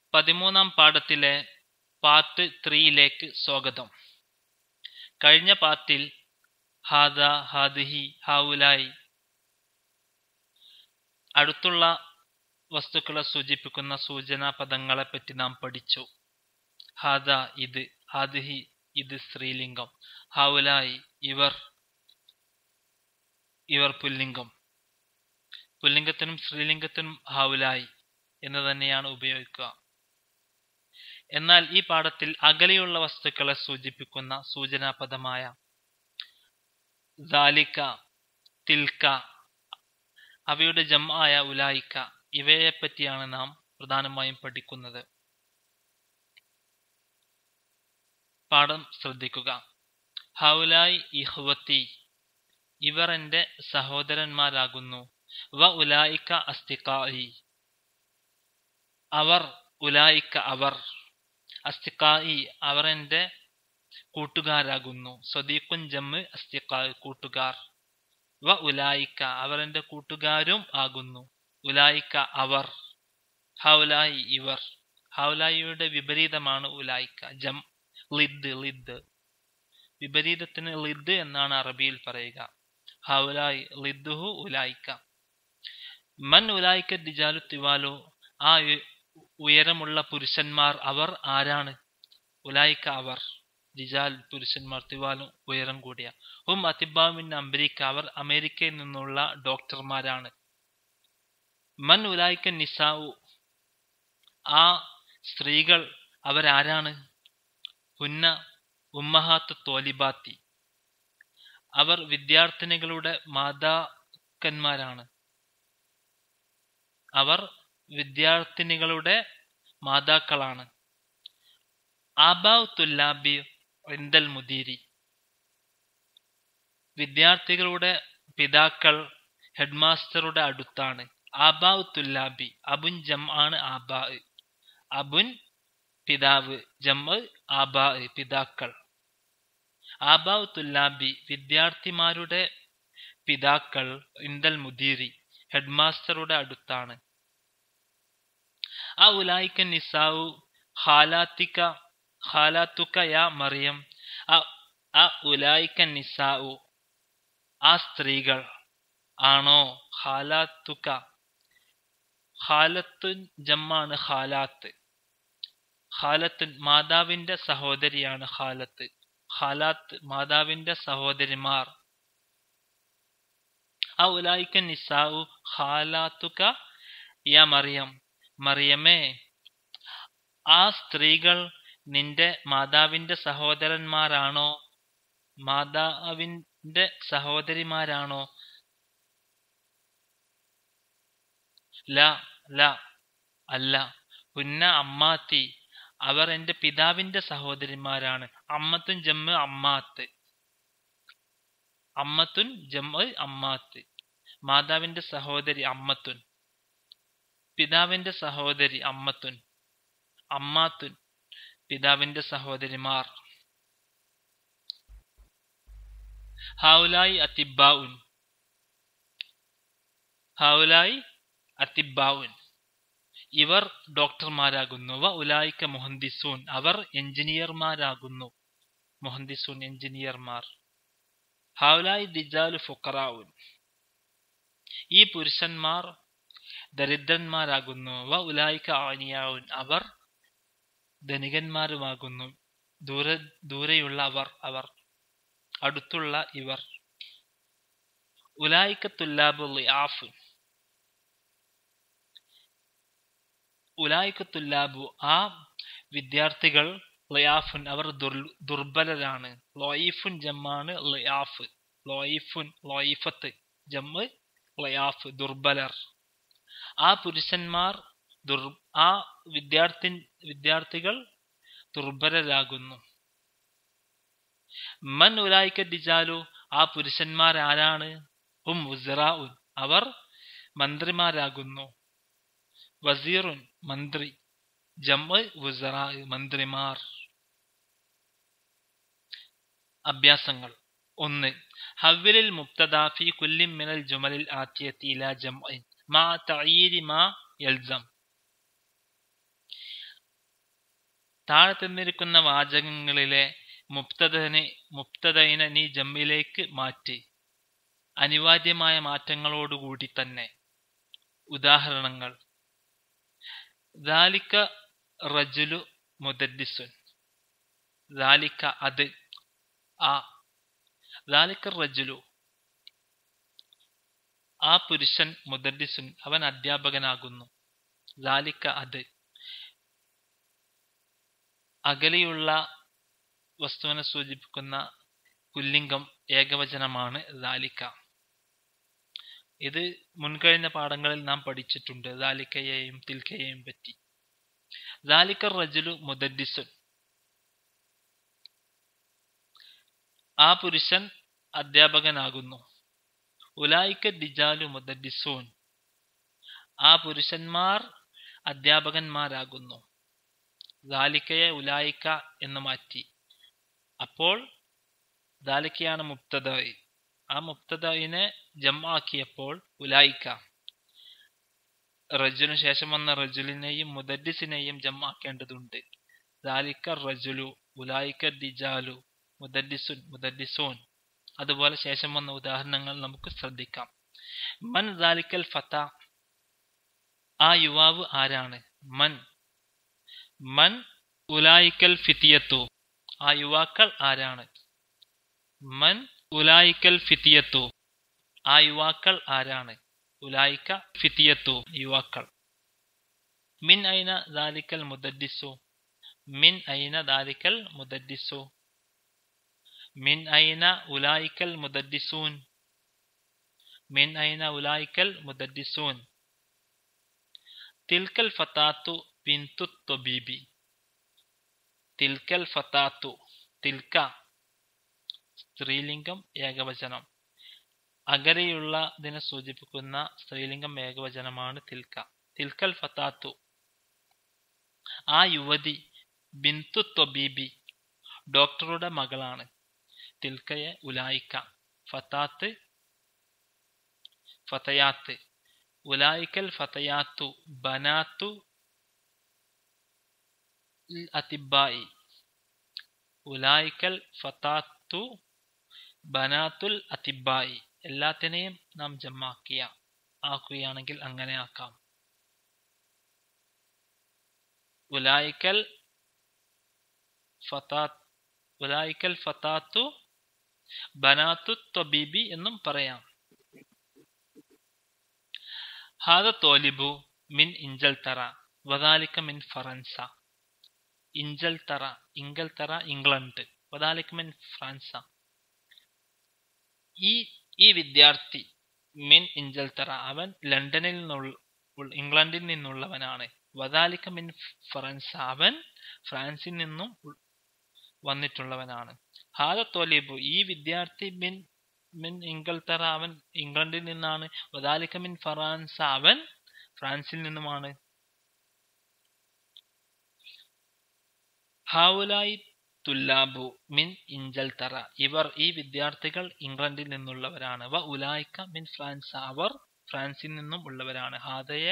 പതിമൂന്നാം പാഠത്തിലെ പാർട്ട് ത്രീയിലേക്ക് സ്വാഗതം കഴിഞ്ഞ പാർട്ടിൽ ഹാദ ഹാദിഹി ഹാവുലായി അടുത്തുള്ള വസ്തുക്കളെ സൂചിപ്പിക്കുന്ന സൂചനാ പദങ്ങളെ പറ്റി നാം പഠിച്ചു ഹാദ ഇത് ഹാദിഹി ഇത് സ്ത്രീലിംഗം ഹാവുലായി ഇവർ ഇവർ പുല്ലിംഗം പുല്ലിംഗത്തിനും സ്ത്രീലിംഗത്തിനും ഹാവുലായി എന്ന് തന്നെയാണ് ഉപയോഗിക്കുക എന്നാൽ ഈ പാഠത്തിൽ അകലെയുള്ള വസ്തുക്കളെ സൂചിപ്പിക്കുന്ന സൂചനാപദമായ ദാലിക്ക തിൽക്ക അവയുടെ ജംആയ ഉലായിക്ക ഇവയെ പറ്റിയാണ് നാം പ്രധാനമായും പഠിക്കുന്നത് പാഠം ശ്രദ്ധിക്കുക ഹൗലായി ഇഹ്വത്തി ഇവർ എൻ്റെ സഹോദരന്മാരാകുന്നു വ ഉലായിക്ക അസ്തിക്കായി അവർ ഉലായിക്ക അവർ അസ്തിക്കായി അവർ എൻ്റെ കൂട്ടുകാരാകുന്നു സ്വദീഖുൻ ജമ്മ് അസ്തിക്കാ കൂട്ടുകാർ വ ഉലായിക്ക അവർ എൻ്റെ കൂട്ടുകാരും ആകുന്നു ഉലായിക്ക അവർ ഹൗലായി ഇവർ ഹൗലായിയുടെ വിപരീതമാണ് ഉലായിക്ക ജം ലിദ് ലിദ് വിപരീതത്തിന് ലിദ് എന്നാണ് അറബിയിൽ പറയുക ഹൗലായി ലിദ്ഹു ഉലായിക്ക മൻ ഉലായിക്ക ദിജാലു തിവാലു ആ ഉയരമുള്ള പുരുഷന്മാർ അവർ ആരാണ് ഉലായിക്ക അവർ ദിജാൽ പുരുഷന്മാർ തിവാലും ഉയരം കൂടിയ ഹും അതിബാമിൻ അമേരിക്ക അവർ അമേരിക്കയിൽ നിന്നുള്ള ഡോക്ടർമാരാണ് മൻ ഉലായിക്ക നിസാവു ആ സ്ത്രീകൾ അവരാരാണ് ഹുന്ന ഉമ്മഹാത്ത് തോലിബാത്തി അവർ വിദ്യാർത്ഥിനികളുടെ മാതാക്കന്മാരാണ് അവർ വിദ്യാർത്ഥിനികളുടെ മാതാക്കളാണ് ആബാവ് തുല്ലാബി റിന്തൽ മുദീരി വിദ്യാർത്ഥികളുടെ പിതാക്കൾ ഹെഡ്മാസ്റ്ററുടെ അടുത്താണ് ആബാവ് തുല്ലാബി അബുൻ ജം ആണ് ആബാ അബുൻ പിതാവ് ജമ്മ് ആബാ പിതാക്കൾ ആബാവ് തുല്ലാബി വിദ്യാർത്ഥിമാരുടെ പിതാക്കൾ ഇന്ദൽ മുദീരി ഹെഡ്മാസ്റ്ററുടെ അടുത്താണ് ആ ഉലായിക്ക നിസാവു ഹാലാത്തിക്ക ഹാലാത്തുക്ക യാ മറിയം ആ ഉലായിക്ക നിസാവു ആ സ്ത്രീകൾ ആണോ ഹാലാത്തുക്ക ഹാലത്തു ജമ്മാണ് ഹാലാത്ത് ഹാലത്തുൻ മാതാവിന്റെ സഹോദരിയാണ് ഹാലത്ത് ഹാലാത്ത് മാതാവിന്റെ സഹോദരിമാർ ആ ഉലായിക്ക നിസാവു ഹാലാത്തുക യാ മറിയം മറിയമേ ആ സ്ത്രീകൾ നിന്റെ മാതാവിന്റെ സഹോദരന്മാരാണോ മാതാവിന്റെ സഹോദരിമാരാണോ ല ല അല്ല ഉന്ന അമ്മാത്തി അവർ എൻ്റെ പിതാവിന്റെ സഹോദരിമാരാണ് അമ്മത്തുൻ ജമ്മ് അമ്മാത്ത് അമ്മത്തുൻ ജമ്മ് അമ്മാത്ത് മാതാവിന്റെ സഹോദരി അമ്മത്തുൻ പിതാവിന്റെ സഹോദരി അമ്മത്തുൻ അമ്മാത്തുൻ പിതാവിന്റെ സഹോദരിമാർ ഹൗലായി അത്തിബാവുൻ ഹൗലായി അത്തിബാവുൻ ഇവർ ഡോക്ടർമാരാകുന്നു വ ഉലായിക്ക മൊഹന്ദിസൂൻ അവർ എഞ്ചിനീയർമാരാകുന്നു മൊഹന്ദിസൂൻ എഞ്ചിനീയർമാർ ഹൗലായി ദിജാലു ഫുക്കറാവുൻ ഈ പുരുഷന്മാർ ദരിദ്രന്മാരാകുന്നു വ ഉലായിക്ക ആനിയാവുൻ അവർ ധനികന്മാരുമാകുന്നു ദൂരെ ദൂരെയുള്ള അവർ അവർ അടുത്തുള്ള ഇവർ ഉലായിക്ക തുല്ലാബു ലിയാഫ് ഉലായിക്ക തുല്ലാബു ആ വിദ്യാർത്ഥികൾ ലയാഫുൻ അവർ ദുർബലരാണ് ലോയിഫുൻ ജമ്മാണ് ലയാഫ് ലോയിഫുൻ ലോയിഫത്ത് ജമ്മ് ലയാഫ് ദുർബലർ ആ പുരുഷന്മാർ ദുർ ആ വിദ്യാർത്ഥി വിദ്യാർത്ഥികൾ ദുർബലരാകുന്നു മൻ ഉലായിക്ക ദിജാലു ആ പുരുഷന്മാർ ആരാണ് ഹും ഉസറാഉൻ അവർ മന്ത്രിമാരാകുന്നു വസീറുൻ മന്ത്രി ജമ്മ് വുസറ മന്ത്രിമാർ അഭ്യാസങ്ങൾ ഒന്ന് ഹവ്വിലിൽ മുബ്തദ ഫി കുല്ലിൻ മിനൽ ജുമലിൽ ആത്തിയത്തി ഇലാ ജംഇൻ മാ തഈരി മാ യൽസം താഴെ തന്നിരിക്കുന്ന വാചകങ്ങളിലെ മുക്തതനെ മുക്തതയിനെ നീ ജമ്മിലേക്ക് മാറ്റി അനിവാര്യമായ മാറ്റങ്ങളോടുകൂടി തന്നെ ഉദാഹരണങ്ങൾ ദാലിക്ക റജുലു മുദദ്ദിസുൻ ദാലിക്ക അത് ആ ദാലിക്ക റജുലു ആ പുരുഷൻ മുദദ്ദിസുൻ അവൻ അധ്യാപകനാകുന്നു ദാലിക്ക അത് അകലെയുള്ള വസ്തുവിനെ സൂചിപ്പിക്കുന്ന പുല്ലിംഗം ഏകവചനമാണ് ദാലിക്ക ഇത് മുൻകഴിഞ്ഞ പാഠങ്ങളിൽ നാം പഠിച്ചിട്ടുണ്ട് ദാലിക്കയെയും തിൽക്കയെയും പറ്റി ദാലിക്ക റജുലു മുദദ്ദിസുൻ ആ പുരുഷൻ അധ്യാപകനാകുന്നു ഉലായിക്ക ദിജാലു മുദദ്ദിസൂൻ ആ പുരുഷന്മാർ അധ്യാപകന്മാരാകുന്നു ദാലിക്കയെ ഉലായിക്ക എന്ന് മാറ്റി അപ്പോൾ ദാലിക്കയാണ് മുക്തദായി ആ മുക്തദായിനെ ജമാക്കിയപ്പോൾ ഉലായിക്ക റജുലിന് ശേഷം വന്ന റജുലിനെയും മുദദ്ദിസിനെയും ജമാക്കേണ്ടതുണ്ട് ദാലിക്ക റജുലു ഉലായിക്ക ദിജാലു മുദദ്ദിസുൻ മുദദ്ദിസൂൻ അതുപോലെ ശേഷം വന്ന ഉദാഹരണങ്ങൾ നമുക്ക് ശ്രദ്ധിക്കാം മൻ ദാലിക്കൽ ഫത്ത ആ യുവാവ് ആരാണ് മൻ മൻ ഉലായിക്കൽ ഫിത്തിയത്തു ആ യുവാക്കൾ ആരാണ് മൻ ഉലായിക്കൽ ഫിത്തിയത്തു ആ യുവാക്കൾ ആരാണ് ഉലായിക്ക ഫിത്തിയത്തു യുവാക്കൾ മിൻ ഐന ദാലിക്കൽ മുദദ്ദിസു മിൻ ഐന ദാലിക്കൽ മുദദ്ദിസു മിൻ ഐന ഉലായിക്കൽ മുദദ്ദിസൂൻ മിൻ ഐന ഉലായിക്കൽ മുദദ്ദിസൂൻ തിൽക്കൽ ഫത്താത്തു ബിന്തു തൊബീബി തിൽക്കൽ ഫത്താത്തു തിൽക്ക സ്ത്രീലിംഗം ഏകവചനം അകരെയുള്ളതിനെ സൂചിപ്പിക്കുന്ന സ്ത്രീലിംഗം ഏകവചനമാണ് തിൽക്ക തിൽക്കൽ ഫത്താത്തു ആ യുവതി ബിന്തു തൊബീബി ഡോക്ടറുടെ മകളാണ് തിൽക്കയെ ഉലായിക്ക ഫത്താത്ത് ഫതയാത്ത് ഉലായിക്കൽ ഫതയാത്തു ബനാത്തു അതിബായി ഉലായിക്കൽ ഫത്താത്തു ബനാത്തുൽ അതിബായി എല്ലാത്തിനെയും നാം ജമ്മാക്കിയ ആക്കുകയാണെങ്കിൽ അങ്ങനെ ആക്കാം ഉലായിക്കൽ ഫത്താത്ത് ഉലായിക്കൽ ഫത്താത്തു ബനാത്തു തൊബീബി എന്നും പറയാം ഹാദ തോലിബു മിൻ ഇഞ്ചൽ തറ വദാലിക്ക മിൻ ഫറൻസ ഇഞ്ചൽ തറ ഇങ്കൽ തറ ഇംഗ്ലണ്ട് വദാലിക്ക മിൻ ഫ്രാൻസ ഈ ഈ വിദ്യാർത്ഥി മിൻ ഇഞ്ചൽ തറ അവൻ ലണ്ടനിൽ നിന്നുള്ള ഇംഗ്ലണ്ടിൽ നിന്നുള്ളവനാണ് വദാലിക്ക മിൻ ഫ്രാൻസ അവൻ ഫ്രാൻസിൽ നിന്നും വന്നിട്ടുള്ളവനാണ് ഹാദ തോലിബു ഈ വിദ്യാർത്ഥി മിൻ മിൻ ഇംഗൾത്തറ അവൻ ഇംഗ്ലണ്ടിൽ നിന്നാണ് വദാലിക്ക മിൻ ഫറാൻസ അവൻ ഫ്രാൻസിൽ നിന്നുമാണ് ഹാവുലായി തുല്ലാബു മിൻ ഇഞ്ചൽത്തറ ഇവർ ഈ വിദ്യാർത്ഥികൾ ഇംഗ്ലണ്ടിൽ നിന്നുള്ളവരാണ് വ ഉലായിക്ക മിൻ ഫ്രാൻസ് അവർ ഫ്രാൻസിൽ നിന്നും ഉള്ളവരാണ് ഹാദയെ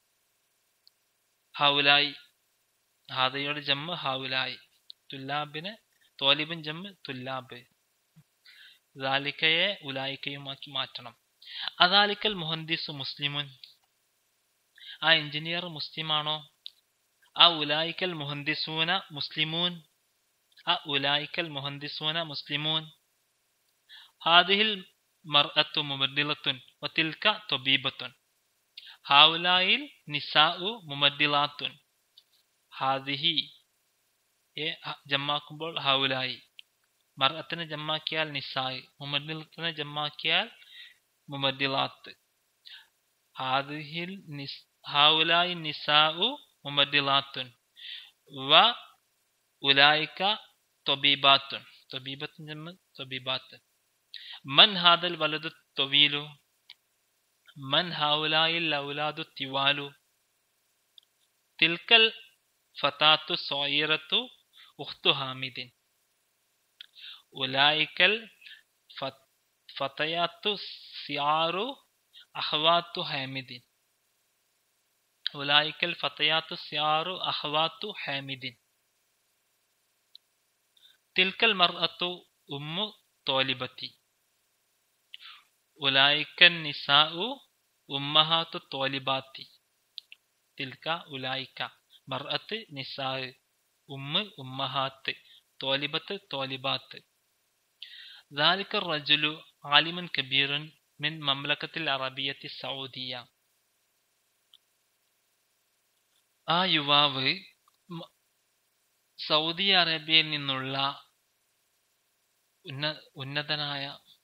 ഹൗലായി ഹാദയുടെ ജമ്മ് ഹൗലായി തുല്ലാബിന് തോലിബിൻ ജമ്മ് തുല്ലാബ് ദാലിക്കയെ ഉലായിക്കയുമാക്കി മാറ്റണം അദാലിക്കൽ മുഹന്ദിസ് മുസ്ലിമുൻ ആ എഞ്ചിനീയർ മുസ്ലിമാണോ ആ ഉലായിക്കൽ മുഹന്ദിസൂന മുസ്ലിമൂൻ ആ ഉലായിക്കൽ മുഹന്ദിസൂന മുസ്ലിമൂൻ ഹാദിഹിൽ മർഅത്തു മുമദ്ദിലത്തുൻ വതിൽക തൊബീബത്തുൻ ഹാവുലായിൽ നിസാഉ മുമദ്ദിലാത്തുൻ ഹാദിഹി എ ജമ്മാക്കുമ്പോൾ ഹൗലായി മർഅത്തിനെ ജമ്മാക്കിയാൽ നിസായി മുമദ്ദിലത്തിനെ ജമ്മാക്കിയാൽ മുമദ്ദിലാത്ത് ഹാദിഹിൽ നിസ് ഹൗലായി നിസാഉ മുമദ്ദിലാത്തുൻ വ ഉലായിക്ക തൊബീബാത്തുൻ തൊബീബത്തുൻ ജമ്മ തൊബീബാത്ത് മൻ ഹാദൽ വലതു തൊവീലു മൻ ഹൗലായിൽ ഔലാദു തിവാലു തിൽക്കൽ ഫതാത്തു സോയിറത്തു ഉഖ്തു ഹാമിദിൻ ഉലായിക്കൽ ഫതയാത്തു സിയാറു അഹ്വാത്തു ഹാമിദിൻ ഉലായിക്കൽ ഫതയാത്തു സിയാറു അഹ്വാത്തു ഹാമിദിൻ തിൽക്കൽ മർഅത്തു ഉമ്മു തോലിബത്തി ഉലായിക്കൻ നിസാഉ ഉമ്മഹാത്തു തോലിബാത്തി തിൽക്ക ഉലായിക്ക മർഅത്ത് നിസാ ഉമ്മ് ഉമ്മഹാത്ത് തോലിബത്ത് തോലിബാത്ത് ذلك الرجل عالم كبير من مملكة العربية السعودية ആ യുവാവ് സൗദി അറേബ്യയിൽ നിന്നുള്ള ഉന്ന ഉന്നതനായ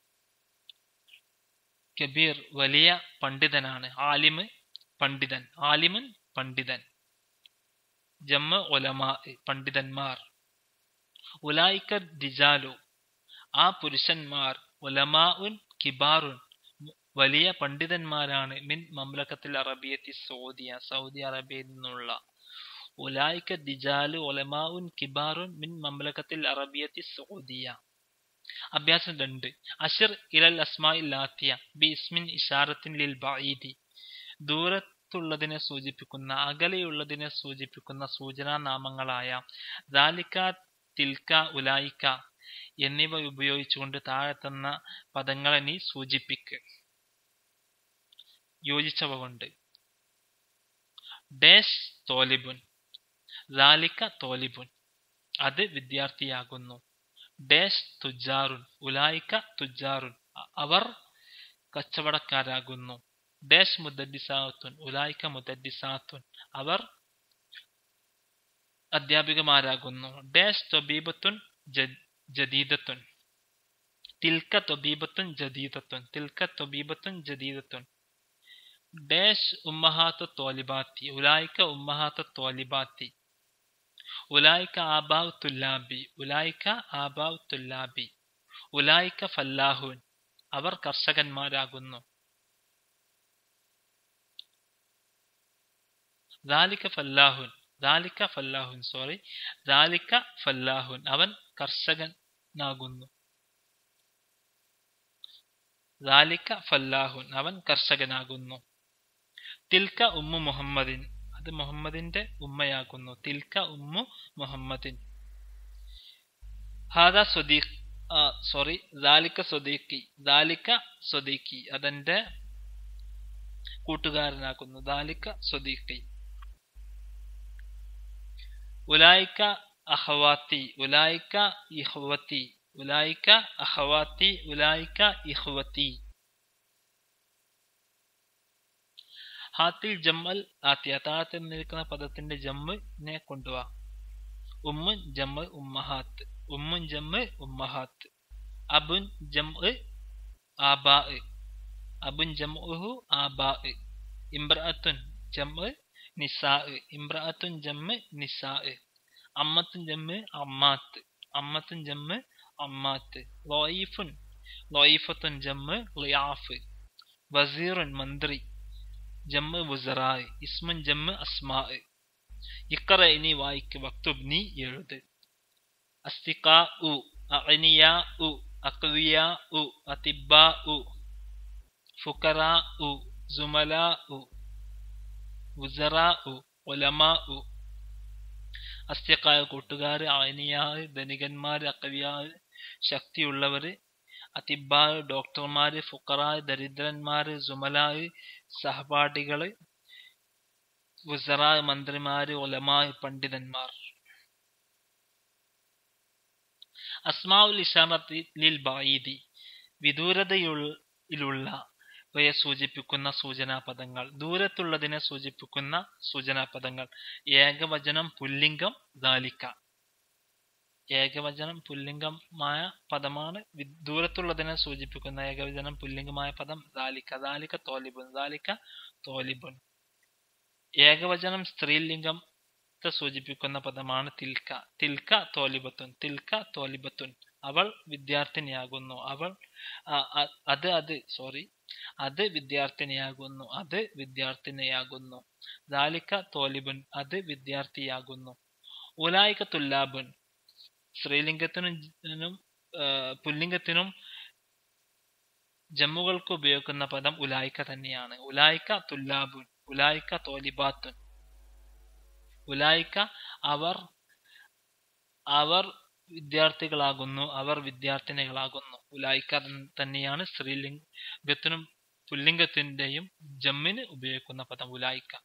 കബീർ വലിയ പണ്ഡിതനാണ് ആലിമ് പണ്ഡിതൻ ആലിമൻ പണ്ഡിതൻ ജമ്മ ഒലമാ പണ്ഡിതന്മാർ ഉലായിക്ക ദിജാലു ആ പുരുഷന്മാർ ഉലമാഉൻ കിബാറുൻ വലിയ പണ്ഡിതന്മാരാണ് മിൻ മംലക്കത്തിൽ അറബിയത്തി സൗദിയ സൗദി അറേബ്യയിൽ നിന്നുള്ള ഉലായിക്ക ദിജാലു ഒലമാഉൻ കിബാറുൻ മിൻ മംലക്കത്തിൽ അറബിയത്തി സൗദിയ അഭ്യാസം രണ്ട് അഷിർ ഇലൽ അസ്മാ ഇല്ലാത്തിയ ബി ഇസ്മിൻ ഇഷാറത്തിൻ ലിൽ ബഈദി ദൂരത്തുള്ളതിനെ സൂചിപ്പിക്കുന്ന അകലെയുള്ളതിനെ സൂചിപ്പിക്കുന്ന സൂചനാ നാമങ്ങളായ ദാലിക്ക തിൽക്ക ഉലായിക്ക എന്നിവ ഉപയോഗിച്ചുകൊണ്ട് താഴെ തന്ന പദങ്ങളെ നീ സൂചിപ്പിക്ക് യോജിച്ചവ കൊണ്ട് ഡേഷ് തോലിബുൻ ദാലിക്ക തോലിബുൻ അത് വിദ്യാർത്ഥിയാകുന്നു ഡേഷ് തുജാറുൻ ഉലായിക്ക തുജാറുൻ അവർ കച്ചവടക്കാരാകുന്നു ഡേഷ് മുദ്ദിസാത്തുൻ ഉലായിക്ക മുദ്ദിസാത്തുൻ അവർ അധ്യാപികമാരാകുന്നു ഡേഷ് തൊബീബത്തുൻ ജദീദത്തുൻ തിൽക്ക തൊബീബത്തുൻ ജദീദത്തുൻ തിൽക്ക തൊബീബത്തുൻ ജദീദത്തുൻ ഡേഷ് ഉമ്മഹാത്ത് തോലിബാത്തി ഉലായിക്ക ഉമ്മഹാത്ത് തോലിബാത്തി ഉലായിക്ക ആബാവ് തുല്ലാബി ഉലായിക്ക ആബാവ് തുല്ലാബി ഉലായിക്ക ഫല്ലാഹുൻ അവർ കർഷകന്മാരാകുന്നു ദാലിക്ക ഫല്ലാഹുൻ ദാലിക്ക ഫല്ലാഹുൻ സോറി ദാലിക്ക ഫല്ലാഹുൻ അവൻ കർഷകനാകുന്നു ദാലിക്ക ഫല്ലാഹുൻ അവൻ കർഷകനാകുന്നു തിൽക്ക ഉമ്മു മുഹമ്മദിൻ അത് മുഹമ്മദിന്റെ ഉമ്മയാകുന്നു തിൽക്ക ഉമ്മു മുഹമ്മദിൻ ഹാദ സ്വദീഖ് സോറി ദാലിക്ക സ്വദീഖി ദാലിക്ക സ്വദീഖി അതെന്റെ കൂട്ടുകാരനാകുന്നു ദാലിക്ക സ്വദീഖി ഉലായിക്ക അഹവാത്തി ഉലായിക്ക ഇഹ്വത്തി ഉലായിക്ക അഹവാത്തി ഉലായിക്ക ഇഹ്വത്തി ഹാത്തിൽ ജമ്മൽ ആത്തിയ താഴത്ത് നിൽക്കുന്ന പദത്തിന്റെ ജമ്മിനെ കൊണ്ടുവാ ഉമ്മുൻ ജമ്മ് ഉമ്മഹാത്ത് ഉമ്മുൻ ജമ്മ് ഉമ്മഹാത്ത് അബുൻ ജമ്മ് ആബാ അബുൻ ജമ്മുഹു ആബാ ഇംബ്രഅത്തുൻ ജമ്മ് നിസാ ഇംബ്രഅത്തുൻ ജമ്മ് നിസാ അമ്മത്തുൻ ജമ്മ് അമ്മാത്ത് അമ്മത്തുൻ ജമ്മ് അമ്മാത്ത് ലോയിഫുൻ ലോയിഫത്തുൻ ജമ്മ് ലിയാഫ് വസീറുൻ മന്ത്രി ജമ്മ് വുസറായ് ഇസ്മുൻ ജമ്മ് അസ്മാ ഇക്കറ ഇനി വായിക്ക് വക്തുബ് നീ എഴുത് അസ്തിഖാ ഉ അഅനിയ ഉ അക്വിയ ഉ അതിബ ഉ ഫുക്കറ ഉ സുമല ഉ വുസറ ഉ ഒലമ ഉ അസ്തിഖായ കൂട്ടുകാര് അനിയാവ് ധനികന്മാര് അക്കവിയാവ് ശക്തിയുള്ളവര് അതിബാവ് ഡോക്ടർമാര് ഫുക്കറായ് ദരിദ്രന്മാര് സുമലായ് സഹപാഠികള് വുസറായ് മന്ത്രിമാര് ഒലമായ് പണ്ഡിതന്മാർ അസ്മാഉൽ ഇഷാറത്തി ലിൽ ബായിദി വിദൂരതയിലുള്ള വയെ സൂചിപ്പിക്കുന്ന സൂചനാ പദങ്ങൾ ദൂരത്തുള്ളതിനെ സൂചിപ്പിക്കുന്ന സൂചനാ പദങ്ങൾ ഏകവചനം പുല്ലിംഗം ദാലിക്ക ഏകവചനം പുല്ലിംഗമായ പദമാണ് ദൂരത്തുള്ളതിനെ സൂചിപ്പിക്കുന്ന ഏകവചനം പുല്ലിംഗമായ പദം ദാലിക്ക ദാലിക്ക തോലിബുൻ ദാലിക്ക തോലിബുൻ ഏകവചനം സ്ത്രീലിംഗം സൂചിപ്പിക്കുന്ന പദമാണ് തിൽക്ക തിൽക്ക തോലിബത്തുൻ തിൽക്ക തോലിബത്തുൻ അവൾ വിദ്യാർത്ഥിനിയാകുന്നു അവൾ അത് അത് സോറി അത് വിദ്യാർത്ഥിനിയാകുന്നു അത് വിദ്യാർത്ഥിനിയാകുന്നു ദാലിക്ക തോലിബുൻ അത് വിദ്യാർത്ഥിയാകുന്നു ഉലായിക്ക തുല്ലാബുൻ സ്ത്രീലിംഗത്തിനും പുല്ലിംഗത്തിനും ജമ്മുകൾക്ക് ഉപയോഗിക്കുന്ന പദം ഉലായിക്ക തന്നെയാണ് ഉലായിക്ക തുല്ലാബുൻ ഉലായിക്ക തോലിബാത്തുൻ ഉലായിക്ക അവർ അവർ വിദ്യാർത്ഥികളാകുന്നു അവർ വിദ്യാർത്ഥിനികളാകുന്നു ഉലായിക്ക തന്നെയാണ് സ്ത്രീലിംഗത്തിനും പുല്ലിംഗത്തിന്റെയും ജമ്മിന് ഉപയോഗിക്കുന്ന പദം ഉലായിക്ക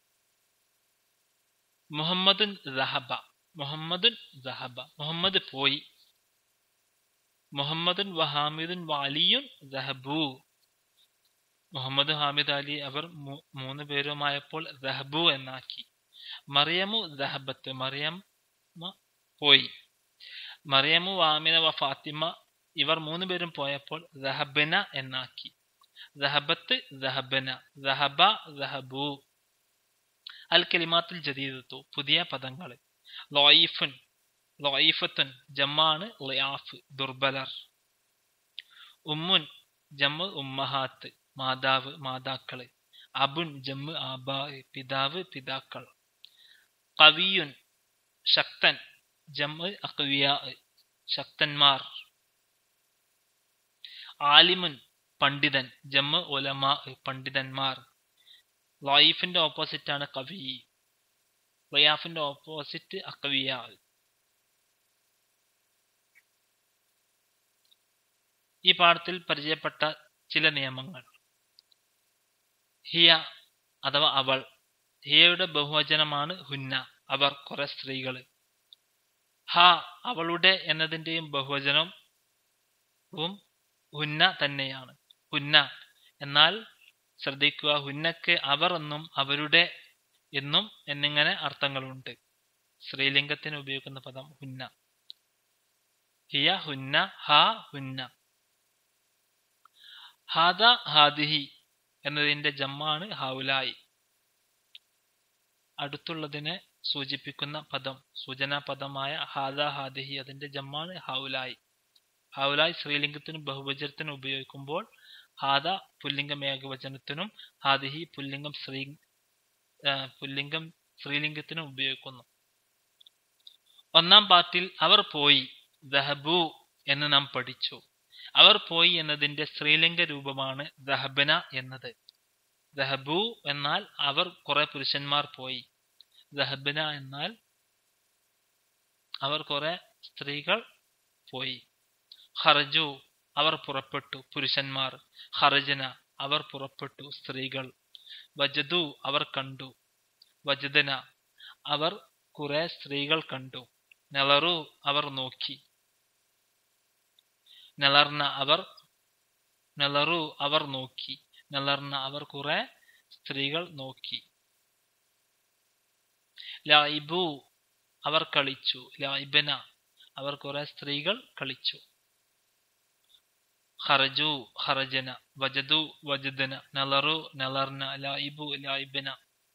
മുഹമ്മദുൻ ദഹബ മുഹമ്മദുൻ ദഹബ മുഹമ്മദ് പോയി മുഹമ്മദുൻ വഹാമിദുൻ വാലിയുൻ ദഹബു മുഹമ്മദ് ഹാമിദ് അലി അവർ മൂന്ന് പേരുമായപ്പോൾ ദഹബു എന്നാക്കി മറിയമു ദഹബത്ത് മറിയം പോയി മറിയമു വാമിന വ ഫാത്തിമ ഇവർ മൂന്ന് പേരും പോയപ്പോൾ ദഹബന എന്നാക്കി ദഹബത്ത് ദഹബന ദഹബ ദഹബു അൽ കലിമാത്തിൽ ജദീദത്തു പുതിയ പദങ്ങൾ ലോയിഫുൻ ലോയിഫത്തുൻ ജമ്മാണ് ലയാഫ് ദുർബലർ ഉമ്മുൻ ജമ്മ് ഉമ്മഹാത്ത് മാതാവ് മാതാക്കള് അബുൻ ജമ്മ് ആബാ പിതാവ് പിതാക്കൾ കവിയുൻ ശക്തൻ ജമ്മ് അക്വിയ ശക്തന്മാർ ആലിമുൻ പണ്ഡിതൻ ജമ്മ് ഒലമാ പണ്ഡിതന്മാർ ലൈഫിന്റെ ഓപ്പോസിറ്റ് ആണ് കവി ലയാഫിന്റെ ഓപ്പോസിറ്റ് അക്കവിയ ഈ പാഠത്തിൽ പരിചയപ്പെട്ട ചില നിയമങ്ങൾ ഹിയ അഥവാ അവൾ ഹിയയുടെ ബഹുവചനമാണ് ഹുന്ന അവർ കുറെ സ്ത്രീകൾ ഹ അവളുടെ എന്നതിന്റെയും ബഹുവചനവും ഹുന്ന തന്നെയാണ് ഹുന്ന എന്നാൽ ശ്രദ്ധിക്കുക ഹുന്നക്ക് അവർ എന്നും അവരുടെ എന്നും എന്നിങ്ങനെ അർത്ഥങ്ങളുണ്ട് സ്ത്രീലിംഗത്തിന് ഉപയോഗിക്കുന്ന പദം ഹുന്ന ഹിയ ഹുന്ന ഹ ഹുന്ന ഹാദ ഹാദിഹി എന്നതിന്റെ ജമ്മാണ് ഹൗലായി അടുത്തുള്ളതിനെ സൂചിപ്പിക്കുന്ന പദം സൂചനാ പദമായ ഹാദ ഹാദിഹി അതിന്റെ ജമ്മാണ് ഹൗലായി ഹൗലായി സ്ത്രീലിംഗത്തിനും ബഹുവചനത്തിനും ഉപയോഗിക്കുമ്പോൾ ഹാദ പുല്ലിംഗം ഏകവചനത്തിനും ഹാദിഹി പുല്ലിംഗം സ്ത്രീ പുല്ലിംഗം സ്ത്രീലിംഗത്തിനും ഉപയോഗിക്കുന്നു ഒന്നാം പാർട്ടിൽ അവർ പോയി ദഹബു എന്ന് നാം പഠിച്ചു അവർ പോയി എന്നതിന്റെ സ്ത്രീലിംഗ രൂപമാണ് ദഹബന എന്നത് ദഹബു എന്നാൽ അവർ കുറെ പുരുഷന്മാർ പോയി ദഹബന എന്നാൽ അവർ കുറെ സ്ത്രീകൾ പോയി ഹർജു അവർ പുറപ്പെട്ടു പുരുഷന്മാർ ഹർജന അവർ പുറപ്പെട്ടു സ്ത്രീകൾ വജദു അവർ കണ്ടു വജദന അവർ കുറെ സ്ത്രീകൾ കണ്ടു നെളറു അവർ നോക്കി നെളർന അവർ നെളറു അവർ നോക്കി നെളർന അവർ കുറെ സ്ത്രീകൾ നോക്കി ലൈബു അവർ കളിച്ചു ലൈബന അവർ കുറെ സ്ത്രീകൾ കളിച്ചു ഖറജു ഖറജന വജദു വജദന നളറു നളർന ലൈബു ലൈബന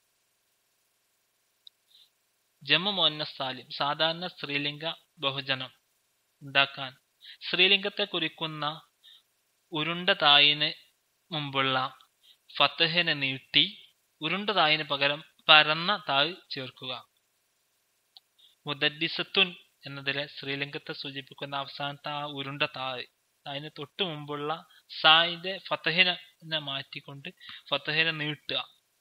ജമ്മു മോന്ന സാലിം സാധാരണ സ്ത്രീലിംഗ ബഹുജനം ഉണ്ടാക്കാൻ സ്ത്രീലിംഗത്തെ കുറിക്കുന്ന ഉരുണ്ട തായിന് മുമ്പുള്ള ഫത്തഹിനെ നീട്ടി ഉരുണ്ട തായിന് പകരം പരന്ന തായ് ചേർക്കുക മുദഡിസത്തുൻ എന്നതിലെ സ്ത്രീലിംഗത്തെ സൂചിപ്പിക്കുന്ന അവസാനത്തെ ആ ഉരുണ്ട തായ് അതിന് തൊട്ട് മുമ്പുള്ള സായിന്റെ ഫത്തഹിനെ മാറ്റിക്കൊണ്ട് ഫത്തഹിനെ നീട്ടുക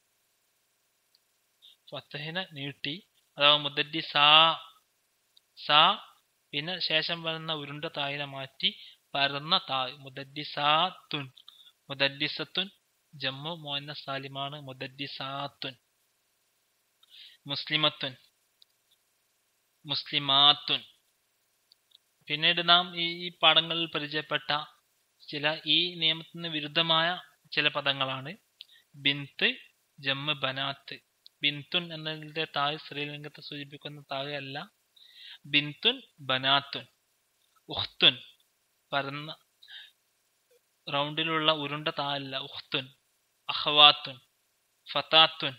ഫത്തഹിനെ നീട്ടി അഥവാ മുദഡി സാ സാ പിന്നെ ശേഷം വരുന്ന ഉരുണ്ട തായിനെ മാറ്റി പരന്ന തായ് മുദഡിസാത്തുൻ മുദഡിസത്തുൻ ജമ്മു മോന്ന സാലിമാണ് മുദഡിസാത്തുൻ മുസ്ലിമത്തുൻ മുസ്ലിമാത്തുൻ പിന്നീട് നാം ഈ പാഠങ്ങളിൽ പരിചയപ്പെട്ട ചില ഈ നിയമത്തിന് വിരുദ്ധമായ ചില പദങ്ങളാണ് ബിന്ത് ജമ്മ് ബനാത്ത് ബിന്തുൻ എന്നതിന്റെ താഴ് സ്ത്രീലിംഗത്തെ സൂചിപ്പിക്കുന്ന താഴ് അല്ല ബിന്തുൻ ബനാത്തുൻ ഉഖ്തുൻ പരന്ന റൗണ്ടിലുള്ള ഉരുണ്ട താഴല്ല ഉഖ്തുൻ അഹ്വാത്തുൻ ഫതാത്തുൻ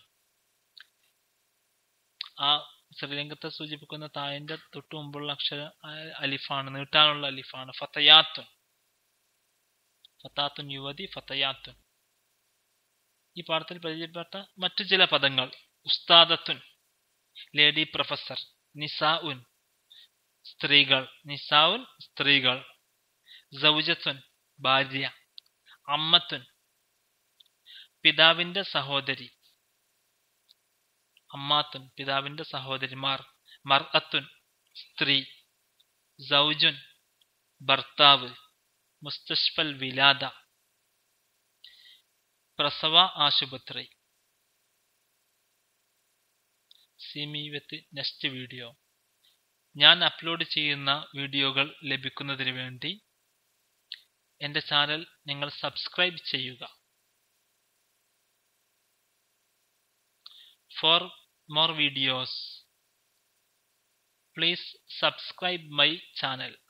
ആ സ്ത്രീലിംഗത്തെ സൂചിപ്പിക്കുന്ന തായന്റെ തൊട്ടു മുമ്പുള്ള അക്ഷര അലിഫാണ് നീട്ടാനുള്ള അലിഫാണ് ഫത്തയാത്തുൻ ഫത്താത്തുൻ യുവതി ഫത്തയാത്തുൻ ഈ പാഠത്തിൽ പരിചയപ്പെട്ട മറ്റു ചില പദങ്ങൾ ഉസ്താദത്തുൻ ലേഡി പ്രൊഫസർ നിസാഉൻ സ്ത്രീകൾ നിസാഉൻ സ്ത്രീകൾ സൗജത്തുൻ ഭാര്യ അമ്മത്തുൻ പിതാവിന്റെ സഹോദരി അമ്മാത്തുൻ പിതാവിന്റെ സഹോദരിമാർ മർഅത്തുൻ സ്ത്രീ സൗജുൻ ഭർത്താവ് മുസ്തഷ്ഫൽ വിലാദ പ്രസവ ആശുപത്രി സിമി വിത്ത് നെക്സ്റ്റ് വീഡിയോ ഞാൻ അപ്ലോഡ് ചെയ്യുന്ന വീഡിയോകൾ ലഭിക്കുന്നതിന് വേണ്ടി എൻ്റെ ചാനൽ നിങ്ങൾ സബ്സ്ക്രൈബ് ചെയ്യുക for more videos please subscribe my channel